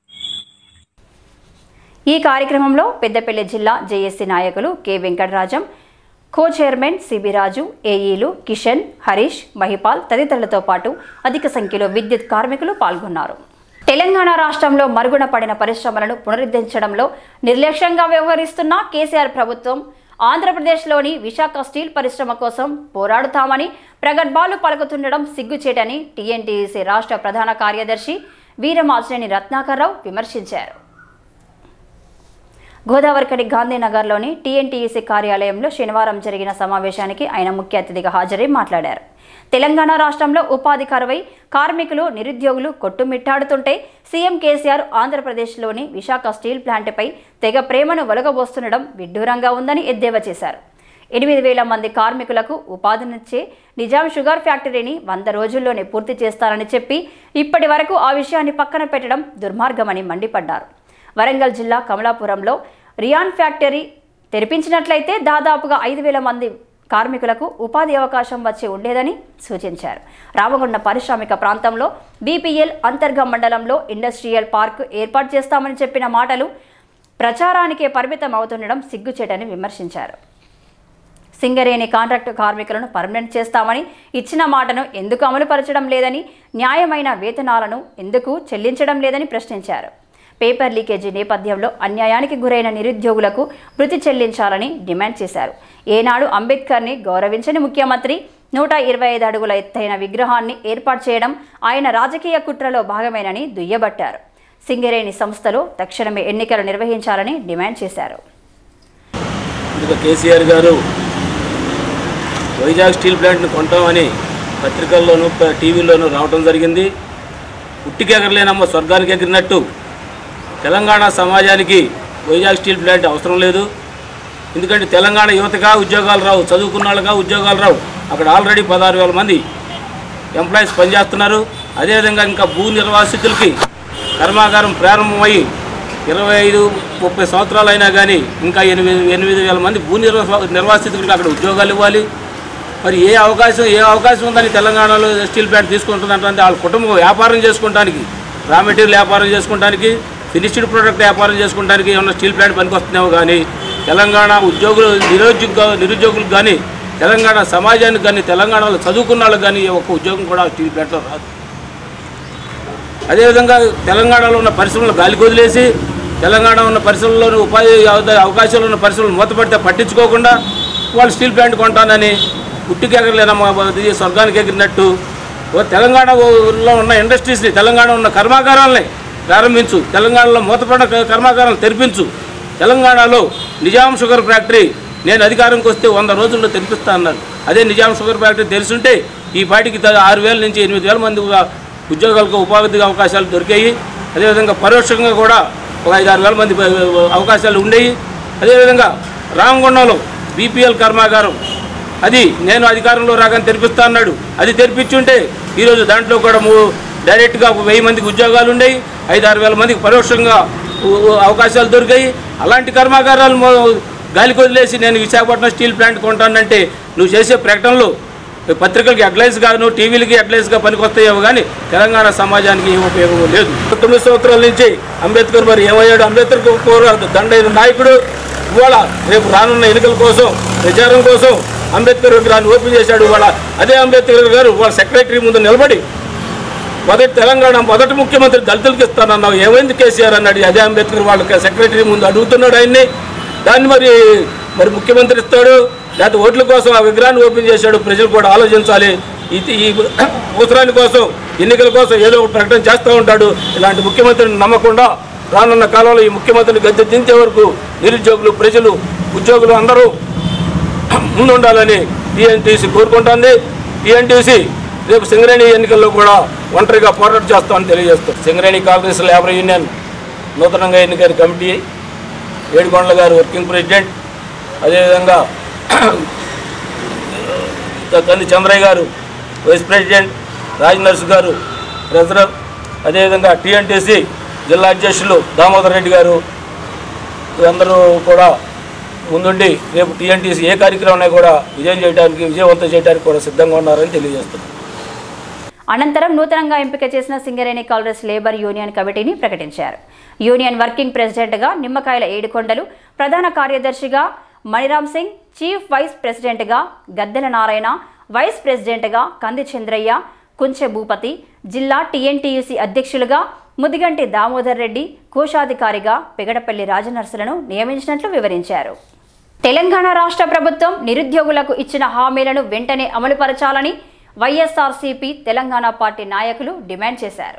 ఈ కార్యక్రమంలో పెద్దపల్లి జిల్లా జేఏసీ నాయకులు K Venkatarajam co chairman CB Raju ఏఈలు కిషన్ హరీష్ మహిపాల్ తదితరులతో పాటు అధిక సంఖ్యలో విద్యుత్ కార్మికులు పాల్గొన్నారు తెలంగాణ రాష్ట్రంలో మరుగున పడిన పరిశ్రమలను పునరుద్ధరించడంలో నిర్లక్ష్యంగా వ్యవహరిస్తున్న కేసీఆర్ ప్రభుత్వం ఆంధ్రప్రదేశ్లోని విశాఖ స్టీల్ పరిశ్రమ కోసం పోరాడుతామని ప్రగల్భాలు పలుకుతుండడం సిగ్గుచేటని టీఎన్టీసీ రాష్ట్ర ప్రధాన కార్యదర్శి వీరమాచినేని రత్నాకర్రావు విమర్శించారు గోదావరికడి గాంధీనగర్లోని టీఎన్టీఈసీ కార్యాలయంలో శనివారం జరిగిన సమావేశానికి ఆయన ముఖ్య అతిథిగా హాజరై మాట్లాడారు తెలంగాణ రాష్ట్రంలో ఉపాధి కరువై కార్మికులు నిరుద్యోగులు కొట్టుమిట్టాడుతుంటే సీఎం కేసీఆర్ ఆంధ్రప్రదేశ్లోని విశాఖ స్టీల్ ప్లాంట్పై తెగ ప్రేమను ఒలగబోస్తుండడం విడ్డూరంగా ఉందని ఎద్దేవా చేశారు ఎనిమిది వేల మంది కార్మికులకు ఉపాధినిచ్చే నిజాం షుగర్ ఫ్యాక్టరీని వంద రోజుల్లోనే పూర్తి చేస్తారని చెప్పి ఇప్పటి వరకు ఆ విషయాన్ని పక్కన పెట్టడం దుర్మార్గమని మండిపడ్డారు వరంగల్ జిల్లా కమలాపురంలో రియాన్ ఫ్యాక్టరీ తెరిపించినట్లయితే దాదాపుగా ఐదు వేల మంది కార్మికులకు ఉపాధి అవకాశం వచ్చి ఉండేదని సూచించారు రామగుండ పారిశ్రామిక ప్రాంతంలో బీపీఎల్ అంతర్గ మండలంలో ఇండస్ట్రియల్ పార్క్ ఏర్పాటు చేస్తామని చెప్పిన మాటలు ప్రచారానికే పరిమితం అవుతుండడం సిగ్గుచేటని విమర్శించారు సింగరేణి కాంట్రాక్టు కార్మికులను పర్మనెంట్ చేస్తామని ఇచ్చిన మాటను ఎందుకు అమలుపరచడం లేదని న్యాయమైన వేతనాలను ఎందుకు చెల్లించడం లేదని ప్రశ్నించారు పేపర్ లీకేజీ నేపథ్యంలో అన్యాయానికి గురైన నిరుద్యోగులకు భృతి చెల్లించాలని డిమాండ్ చేశారు ఏనాడు అంబేద్కర్ని గౌరవించని ముఖ్యమంత్రి నూట ఇరవై ఐదు అడుగుల ఎత్తైన విగ్రహాన్ని ఏర్పాటు చేయడం ఆయన రాజకీయ కుట్రలో భాగమేనని దుయ్యబట్టారు సింగరేణి సంస్థలో తక్షణమే ఎన్నికలు నిర్వహించాలని డిమాండ్ చేశారు ముందుగా కేసీఆర్ గారు వైజాగ్ స్టీల్ ప్లాంట్ను కొంటామని పత్రికల్లోనూ ప- టీవీలోనూ రావడం జరిగింది పుట్టికి ఎగరలేనమ్మ స్వర్గానికి ఎగిరినట్టు తెలంగాణ సమాజానికి వైజాగ్ స్టీల్ ప్లాంట్ అవసరం లేదు ఎందుకంటే తెలంగాణ యువతగా ఉద్యోగాలు రావు చదువుకున్న వాళ్ళగా ఉద్యోగాలు రావు అక్కడ ఆల్రెడీ పదహారు వేల మంది ఎంప్లాయీస్ పనిచేస్తున్నారు అదేవిధంగా ఇంకా భూ నిర్వాసితులకి కర్మాగారం ప్రారంభమై ఇరవై ఐదు ముప్పై సంవత్సరాలు అయినా కానీ ఇంకా ఎనిమిది ఎనిమిది వేల మంది భూ నిర్వా నిర్వాసితులకు అక్కడ ఉద్యోగాలు ఇవ్వాలి మరి ఏ అవకాశం ఏ అవకాశం ఉందని తెలంగాణలో స్టీల్ ప్లాంట్ తీసుకుంటుందంటే వాళ్ళ కుటుంబం వ్యాపారం చేసుకోవడానికి రా మెటీరియల్ వ్యాపారం చేసుకోవడానికి ఫినిష్డ్ ప్రోడక్ట్ వ్యాపారం చేసుకోవడానికి ఏమన్నా స్టీల్ ప్లాంట్ పనికొస్తున్నావు కానీ తెలంగాణ ఉద్యోగులు నిరుద్యోగ నిరుద్యోగులకు కానీ తెలంగాణ సమాజానికి కానీ తెలంగాణలో చదువుకున్న వాళ్ళకి కానీ ఏ ఒక్క ఉద్యోగం కూడా స్టీల్ ప్లాంట్లో రాదు అదేవిధంగా తెలంగాణలో ఉన్న పరిశ్రమలు గాలికి వదిలేసి తెలంగాణ ఉన్న పరిశ్రమల్లోని ఉపాధి అవ- అవకాశాలు ఉన్న పరిశ్రమలు మూతపడితే పట్టించుకోకుండా వాళ్ళు స్టీల్ ప్లాంట్ కొంటానని ఉట్టికెగరలేనమ్మా ఇది స్వర్గానికి ఎగిరినట్టు ఓ తెలంగాణలో ఉన్న ఇండస్ట్రీస్ని తెలంగాణ ఉన్న కర్మాగారాలని ప్రారంభించు తెలంగాణలో మూతపడిన క- కర్మాగారాలను తెరిపించు తెలంగాణలో నిజాం షుగర్ ఫ్యాక్టరీ నేను అధికారంకి వస్తే వంద రోజుల్లో తెరిపిస్తా అన్నాను అదే నిజాం షుగర్ ఫ్యాక్టరీ తెలుసుంటే ఈ పాటికి త- ఆరు వేల నుంచి ఎనిమిది వేల మంది ఉ- ఉద్యోగాలకు ఉపాధి అవకాశాలు దొరికాయి అదేవిధంగా పరోక్షంగా కూడా ఒక ఐదు ఆరు వేల మంది ప- అవకాశాలు ఉండేవి అదేవిధంగా రామగుండంలో బీపీఎల్ కర్మాగారం అది నేను అధికారంలో రాగానే తెరిపిస్తా అన్నాడు అది తెరిపించుంటే ఈరోజు దాంట్లో కూడా మూ డైరెక్ట్గా ఒక వెయ్యి మందికి ఉద్యోగాలు ఉండేవి ఐదు ఆరు వేల మందికి పరోక్షంగా ఉ- ఉ- అవకాశాలు దొరికాయి అలాంటి కర్మాగారాలు మో- గాలికి వదిలేసి నేను విశాఖపట్నం స్టీల్ ప్లాంట్ కొంటానంటే నువ్వు చేసే ప్రకటనలు పత్రికలకి హెడ్లైన్స్ గాను టీవీలకి హెడ్లైన్స్గా పనికొస్తాయేమో కానీ తెలంగాణ సమాజానికి ఏం ఉపయోగం లేదు తొమ్మిది సంవత్సరాల నుంచి అంబేద్కర్ మరి ఏమయ్యాడు అంబేద్కర్ కోర దండైన నాయకుడు ఇవాళ రేపు రానున్న ఎన్నికల కోసం ప్రచారం కోసం అంబేద్కర్ విగ్రహాన్ని ఓపెన్ చేశాడు ఇవాళ అదే అంబేద్కర్ గారు వాళ్ళ సెక్రటరీ ముందు నిలబడి మొదటి తెలంగాణ మొదటి ముఖ్యమంత్రి దళితులకు ఇస్తానన్నావు ఏమైంది కేసీఆర్ అన్నాడు అదే అంబేద్కర్ వాళ్ళకి సెక్రటరీ ముందు అడుగుతున్నాడు ఆయన్ని దాన్ని మరి మరి ముఖ్యమంత్రి ఇస్తాడు లేకపోతే ఓట్ల కోసం ఆ విగ్రహాన్ని ఓపెన్ చేశాడు ప్రజలు కూడా ఆలోచించాలి ఇది ఈ అవసరాని కోసం ఎన్నికల కోసం ఏదో ఒక ప్రకటన చేస్తూ ఉంటాడు ఇలాంటి ముఖ్యమంత్రిని నమ్మకుండా రానున్న కాలంలో ఈ ముఖ్యమంత్రిని గద్దె దించే వరకు నిరుద్యోగులు ప్రజలు ఉద్యోగులు అందరూ ముందుండాలని టీఎన్టీసీ కోరుకుంటోంది టీఎన్టీసీ రేపు సింగరేణి ఎన్నికల్లో కూడా ఒంటరిగా పోరాటం చేస్తామని తెలియజేస్తాం సింగరేణి కాంగ్రెస్ లేబర్ యూనియన్ నూతనంగా ఎన్నికైన కమిటీ ఏడుకొండల గారు వర్కింగ్ ప్రెసిడెంట్ అదేవిధంగా Kandi Chandraiah garu vice president Raj Narsu garu treasurer అదేవిధంగా టీఎన్టీసీ జిల్లా అధ్యక్షులు దామోదర్ రెడ్డి గారు అందరూ కూడా ముందుండి రేపు టీఎన్టీసీ ఏ కార్యక్రమాన్ని కూడా విజయం చేయడానికి విజయవంతం చేయడానికి కూడా సిద్ధంగా ఉన్నారని తెలియజేస్తున్నాం అనంతరం నూతనంగా ఎంపిక చేసిన సింగరేణి కాంగ్రెస్ లేబర్ యూనియన్ కమిటీని ప్రకటించారు యూనియన్ వర్కింగ్ ప్రెసిడెంట్గా నిమ్మకాయల ఏడుకొండలు ప్రధాన కార్యదర్శిగా మణిరామ్ సింగ్ చీఫ్ వైస్ ప్రెసిడెంట్గా గద్దెల నారాయణ వైస్ ప్రెసిడెంట్గా కంది చంద్రయ్య కుంచె భూపతి జిల్లా టీఎన్టీయూసీ అధ్యక్షులుగా ముదిగంటి దామోదర్ రెడ్డి కోశాధికారిగా పెగడపల్లి రాజనర్సులను నియమించినట్లు వివరించారు తెలంగాణ రాష్ట్ర ప్రభుత్వం నిరుద్యోగులకు ఇచ్చిన హామీలను వెంటనే అమలుపరచాలని వైఎస్ఆర్సీపీ తెలంగాణ పార్టీ నాయకులు డిమాండ్ చేశారు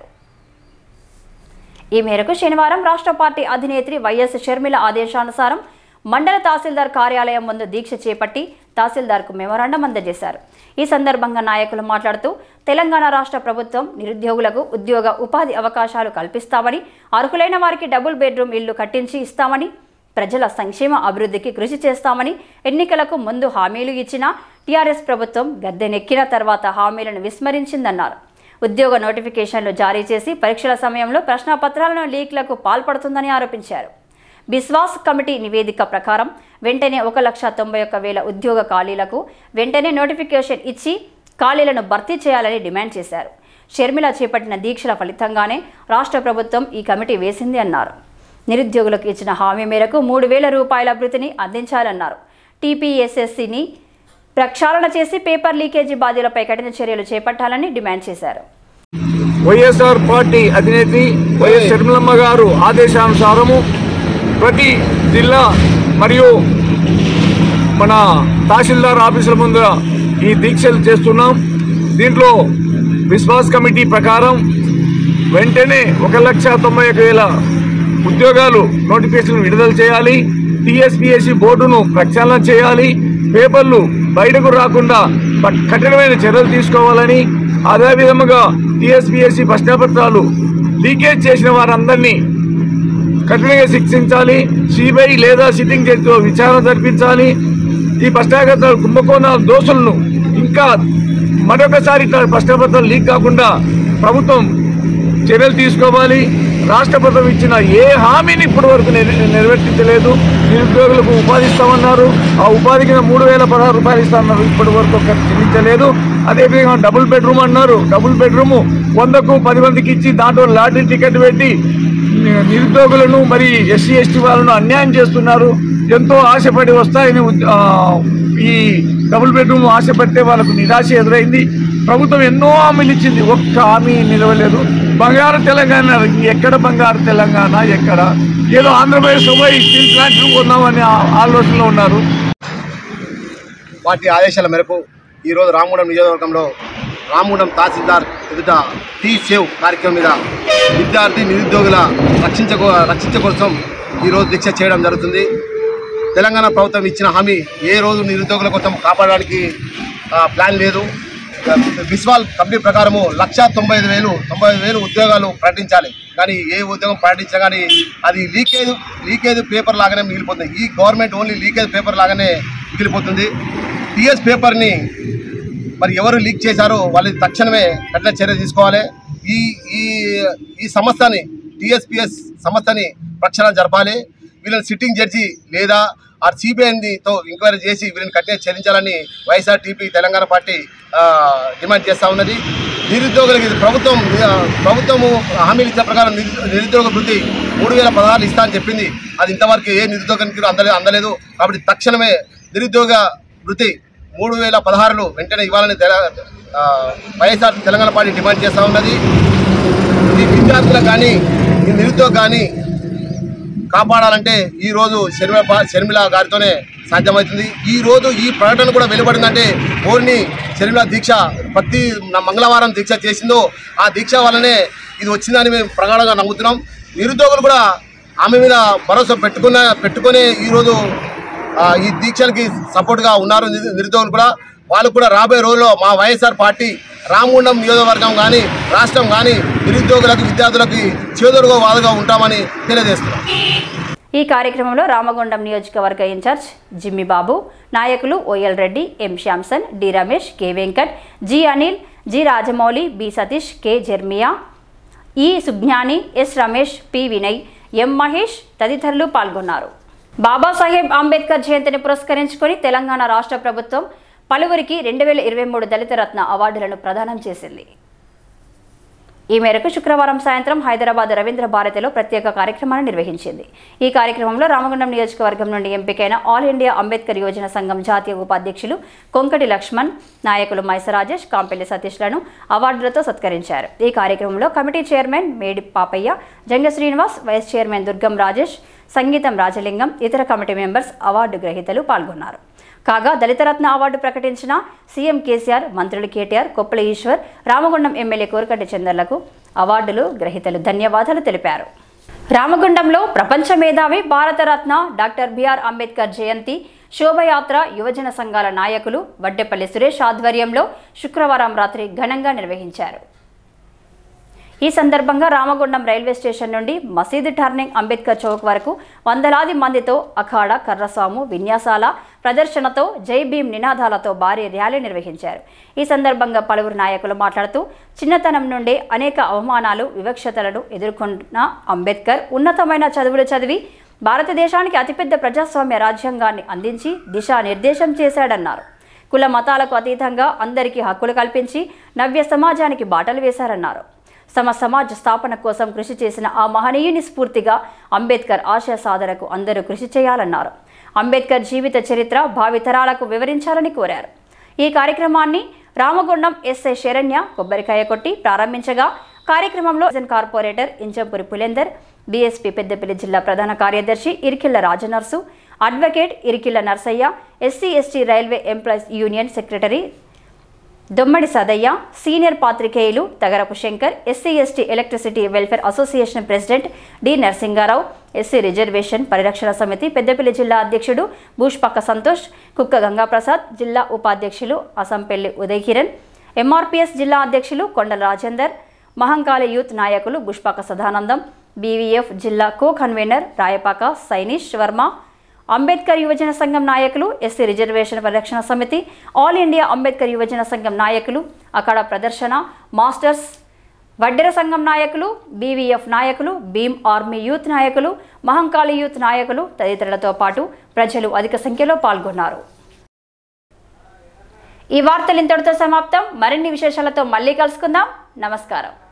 ఈ మేరకు శనివారం రాష్ట్ర పార్టీ అధినేత్రి వైఎస్ షర్మిల ఆదేశానుసారం మండల తహసీల్దార్ కార్యాలయం ముందు దీక్ష చేపట్టి తహసీల్దార్కు మెమోరాండం అందజేశారు ఈ సందర్భంగా నాయకులు మాట్లాడుతూ తెలంగాణ రాష్ట్ర ప్రభుత్వం నిరుద్యోగులకు ఉద్యోగ ఉపాధి అవకాశాలు కల్పిస్తామని అర్హులైన వారికి డబుల్ బెడ్రూమ్ ఇల్లు కట్టించి ఇస్తామని ప్రజల సంక్షేమ అభివృద్ధికి కృషి చేస్తామని ఎన్నికలకు ముందు హామీలు ఇచ్చిన టీఆర్ఎస్ ప్రభుత్వం గద్దెనెక్కిన తర్వాత హామీలను విస్మరించిందన్నారు ఉద్యోగ నోటిఫికేషన్లు జారీ చేసి పరీక్షల సమయంలో ప్రశ్నపత్రాలను లీక్లకు పాల్పడుతుందని ఆరోపించారు బిస్వాస్ కమిటీ నివేదిక ప్రకారం వెంటనే ఒక లక్ష తొంభై ఒక్క వేల ఉద్యోగ ఖాళీలకు వెంటనే నోటిఫికేషన్ ఇచ్చి ఖాళీలను భర్తీ చేయాలని డిమాండ్ చేశారు షర్మిల చేపట్టిన దీక్షల ఫలితంగానే రాష్ట్ర ప్రభుత్వం ఈ కమిటీ వేసింది అన్నారు నిరుద్యోగులకు ఇచ్చిన హామీ మేరకు మూడు వేల రూపాయల భృతిని అందించాలన్నారు టీపీఎస్ఎస్సిని ప్రక్షాళన చేసి పేపర్ లీకేజీ బాధ్యులపై కఠిన చర్యలు చేపట్టాలని డిమాండ్ చేశారు వైఎస్ఆర్ పార్టీ అధినేత్రి వైఎస్ షర్మిలమ్మ గారు ఆదేశానుసారము ప్రతి జిల్లా మరియు మన తహసీల్దార్ ఆఫీసుల ముందు ఈ దీక్షలు చేస్తున్నాం దీంట్లో విశ్వాస్ కమిటీ ప్రకారం వెంటనే ఒక లక్ష తొంభై ఒక వేల ఉద్యోగాలు నోటిఫికేషన్ విడుదల చేయాలి టీఎస్పీఎస్సీ బోర్డును ప్రక్షాళన చేయాలి పేపర్లు బయటకు రాకుండా ప- కఠినమైన చర్యలు తీసుకోవాలని అదేవిధముగా టీఎస్పీఎస్సీ ప్రశ్నపత్రాలు లీకేజ్ చేసిన వారందరినీ కఠినంగా శిక్షించాలి సిబిఐ లేదా సిట్టింగ్ జడ్జితో విచారణ జరిపించాలి ఈ ప్రశ్నాపత్రాల కుంభకోణాల దోషులను ఇంకా మరొకసారి ఇట్లా ప్రశ్నపత్రాలు లీక్ కాకుండా ప్రభుత్వం చర్యలు తీసుకోవాలి రాష్ట్ర ప్రభుత్వం ఇచ్చిన ఏ హామీని ఇప్పటి వరకు నెర- నెరవేర్తించలేదు నిరుద్యోగులకు ఉపాధి ఇస్తామన్నారు ఆ ఉపాధి కింద మూడు వేల పదహారు రూపాయలు ఇస్తామన్నారు ఇప్పటి వరకు ఒక్కటి చెల్లించలేదు అదేవిధంగా డబుల్ బెడ్రూమ్ అన్నారు డబుల్ బెడ్రూమ్ వందకు పది మందికి ఇచ్చి దాంట్లో లాటరీ టికెట్ పెట్టి ని- నిరుద్యోగులను మరి ఎస్సీ ఎస్టీ వాళ్ళను అన్యాయం చేస్తున్నారు ఎంతో ఆశపడి వస్తాయని ఉద్- ఆ, ఈ డబుల్ బెడ్రూమ్ ఆశపడితే వాళ్ళకు నిరాశ ఎదురైంది ప్రభుత్వం ఎన్నో హామీలు ఇచ్చింది ఒక్క హామీ నిలవలేదు బంగారు తెలంగాణ ఎక్కడ బంగారు తెలంగాణ ఎక్కడ ఏదో ఆంధ్రప్రదేశ్ పోయి స్టీల్ ప్లాంట్ కొందామని ఆ- ఆలోచనలో ఉన్నారు పార్టీ ఆదేశాల మేరకు ఈరోజు రామగుండం నియోజకవర్గంలో రామగుండం తహసీల్దార్ ఎదుట టీ సేవ్ కార్యక్రమం మీద విద్యార్థి నిరుద్యోగుల రక్షించకో రక్షించ కోసం ఈరోజు దీక్ష చేయడం జరుగుతుంది తెలంగాణ ప్రభుత్వం ఇచ్చిన హామీ ఏ రోజు నిరుద్యోగుల కోసం కాపాడడానికి ఆ, ప్లాన్ లేదు బిస్వాల్ కంపెనీ ప్రకారము లక్ష తొంభై ఐదు వేలు తొంభై ఐదు వేలు ఉద్యోగాలు ప్రకటించాలి కానీ ఏ ఉద్యోగం ప్రకటించినా కానీ అది లీకేజ్ లీకేజ్ పేపర్ లాగానే మిగిలిపోతుంది ఈ గవర్నమెంట్ ఓన్లీ లీకేజ్ పేపర్ లాగానే మిగిలిపోతుంది టీఎస్ పేపర్ని మరి ఎవరు లీక్ చేశారో వాళ్ళు తక్షణమే కఠిన చర్య తీసుకోవాలి ఈ ఈ ఈ సంస్థని టీఎస్పిఎస్ సంస్థని ప్రక్షాళన జరపాలి వీళ్ళని సిట్టింగ్ జడ్జి లేదా ఆ సిబిఐతో ఎంక్వైరీ చేసి వీళ్ళని కఠిన చెల్లించాలని వైఎస్ఆర్ టీపీ తెలంగాణ పార్టీ ఆ, డిమాండ్ చేస్తూ ఉన్నది నిరుద్యోగులకి ఇది ప్రభుత్వం ఆ, ప్రభుత్వము హామీలు ఇచ్చిన ప్రకారం నిరు- నిరుద్యోగ వృత్తి మూడు వేల పదహారు ఇస్తా అని చెప్పింది అది ఇంతవరకు ఏ నిరుద్యోగానికి అందలే అందలేదు కాబట్టి తక్షణమే నిరుద్యోగ వృత్తి మూడు వేల పదహారులు వెంటనే ఇవ్వాలని తెల- ఆ, వైఎస్ఆర్ తెలంగాణ పార్టీ డిమాండ్ చేస్తూ ఉన్నది ఈ విద్యార్థులకు కానీ ఈ నిరుద్యోగ కానీ కాపాడాలంటే ఈ రోజు షర్మిల పా- షర్మిల గారితోనే సాధ్యమవుతుంది ఈ రోజు ఈ ప్రకటన కూడా వెలువడిందంటే ఓర్ని షర్మిల దీక్ష ప్రతి నా మంగళవారం దీక్ష చేసిందో ఆ దీక్ష వల్లనే ఇది వచ్చిందని మేము ప్రగాఢంగా నమ్ముతున్నాం నిరుద్యోగులు కూడా ఆమె మీద భరోసా పెట్టుకున్న పెట్టుకునే ఈరోజు ఆ, ఈ దీక్షలకి సపోర్ట్గా ఉన్నారు నిరు- నిరుద్యోగులు కూడా వాళ్ళు కూడా రాబోయే రోజుల్లో మా వైఎస్ఆర్ పార్టీ రామగుండం నియోజకవర్గం కానీ రాష్ట్రం కానీ నిరుద్యోగులకు విద్యార్థులకు చేదోడుగా వాదుగా ఉంటామని తెలియజేస్తున్నాం ఈ కార్యక్రమంలో రామగుండం నియోజకవర్గ ఇన్ఛార్జ్ జిమ్మి బాబు నాయకులు OL Reddy M Samson D Ramesh K Venkat G Anil G Rajamouli B Satish K Jeremiah E Sujnani S Ramesh P Vinay M Mahesh తదితరులు పాల్గొన్నారు బాబాసాహెబ్ అంబేద్కర్ జయంతిని పురస్కరించుకొని తెలంగాణ రాష్ట్ర ప్రభుత్వం పలువురికి రెండు వేల ఇరవై మూడు దళిత రత్న అవార్డులను ప్రదానం చేసింది ఈ మేరకు శుక్రవారం సాయంత్రం హైదరాబాద్ రవీంద్ర భారతిలో ప్రత్యేక కార్యక్రమాన్ని నిర్వహించింది ఈ కార్యక్రమంలో రామగుండం నియోజకవర్గం నుండి ఎంపికైన ఆల్ ఇండియా అంబేద్కర్ యోజన సంఘం జాతీయ ఉపాధ్యక్షులు కొంకటి లక్ష్మణ్ నాయకులు మైసరాజేష్ కాంపెల్లి సతీష్లను అవార్డులతో సత్కరించారు ఈ కార్యక్రమంలో committee chairman Medi Papaiah Janga Srinivas vice chairman Durgam Rajesh Sangeetham Rajalingam ఇతర కమిటీ మెంబర్స్ అవార్డు గ్రహీతలు పాల్గొన్నారు కాగా దళితరత్న అవార్డు ప్రకటించిన సీఎం కేసీఆర్ మంత్రులు కేటీఆర్ కొప్పల ఈశ్వర్ రామగుండం ఎమ్మెల్యే కోరకట్టి చందర్లకు అవార్డులు గ్రహీతలు ధన్యవాదాలు తెలిపారు రామగుండంలో ప్రపంచ మేధావి భారతరత్న డాక్టర్ బిఆర్ అంబేద్కర్ జయంతి శోభయాత్ర యువజన సంఘాల నాయకులు వడ్డెపల్లి సురేష్ ఆధ్వర్యంలో శుక్రవారం రాత్రి ఘనంగా నిర్వహించారు ఈ సందర్భంగా రామగుండం రైల్వే స్టేషన్ నుండి మసీదు టర్నింగ్ అంబేద్కర్ చౌక్ వరకు వందలాది మందితో అఖాడ కర్రసాము విన్యాసాల ప్రదర్శనతో జై భీమ్ నినాదాలతో భారీ ర్యాలీ నిర్వహించారు ఈ సందర్భంగా పలువురు నాయకులు మాట్లాడుతూ చిన్నతనం నుండే అనేక అవమానాలు వివక్షతలను ఎదుర్కొన్న అంబేద్కర్ ఉన్నతమైన చదువులు చదివి భారతదేశానికి అతిపెద్ద ప్రజాస్వామ్య రాజ్యాంగాన్ని అందించి దిశానిర్దేశం చేశాడన్నారు కుల మతాలకు అతీతంగా అందరికీ హక్కులు కల్పించి నవ్య సమాజానికి బాటలు వేశారన్నారు తమ సమాజ స్థాపన కోసం కృషి చేసిన ఆ మహనీయుని స్ఫూర్తిగా అంబేద్కర్ ఆశయ సాధనకు అందరూ కృషి చేయాలన్నారు అంబేద్కర్ జీవిత చరిత్ర భావితరాలకు వివరించాలని కోరారు ఈ కార్యక్రమాన్ని రామగుండం ఎస్ఐ శరణ్య కొబ్బరికాయ కొట్టి ప్రారంభించగా కార్యక్రమంలో జన్ కార్పొరేటర్ ఇంచంపురి పులేందర్ బీఎస్పీ పెద్దపల్లి జిల్లా ప్రధాన కార్యదర్శి Irikilla Rajanarsu advocate Irikilla Narsaiah SC ST railway employees union secretary Dommadi Sadaiah senior పాత్రికేయులు Thagarapu Shankar SC ST electricity welfare association president D Narasingarao SC reservation పరిరక్షణ సమితి పెద్దపల్లి జిల్లా అధ్యక్షుడు భూష్పక్క సంతోష్ కుక్క గంగాప్రసాద్ జిల్లా ఉపాధ్యక్షులు అసంపెల్లి ఉదయ్ కిరణ్ ఎంఆర్పిఎస్ జిల్లా అధ్యక్షులు కొండల రాజేందర్ మహంకాళి యూత్ నాయకులు బుష్పాక సదానందం బీవీఎఫ్ జిల్లా కో కన్వీనర్ రాయపాక సైనిష్ వర్మ అంబేద్కర్ యువజన సంఘం నాయకులు ఎస్సీ రిజర్వేషన్ పరిరక్షణ సమితి ఆల్ ఇండియా అంబేద్కర్ యువజన సంఘం నాయకులు అక్కడ ప్రదర్శన మాస్టర్స్ వడ్డెర సంఘం నాయకులు బీవీఎఫ్ నాయకులు భీమ్ ఆర్మీ యూత్ నాయకులు మహంకాళి యూత్ నాయకులు తదితరులతో పాటు ప్రజలు అధిక సంఖ్యలో పాల్గొన్నారు ఈ వార్తలు ఇంతటితో సమాప్తం మరిన్ని విశేషాలతో మళ్ళీ కలుసుకుందాం నమస్కారం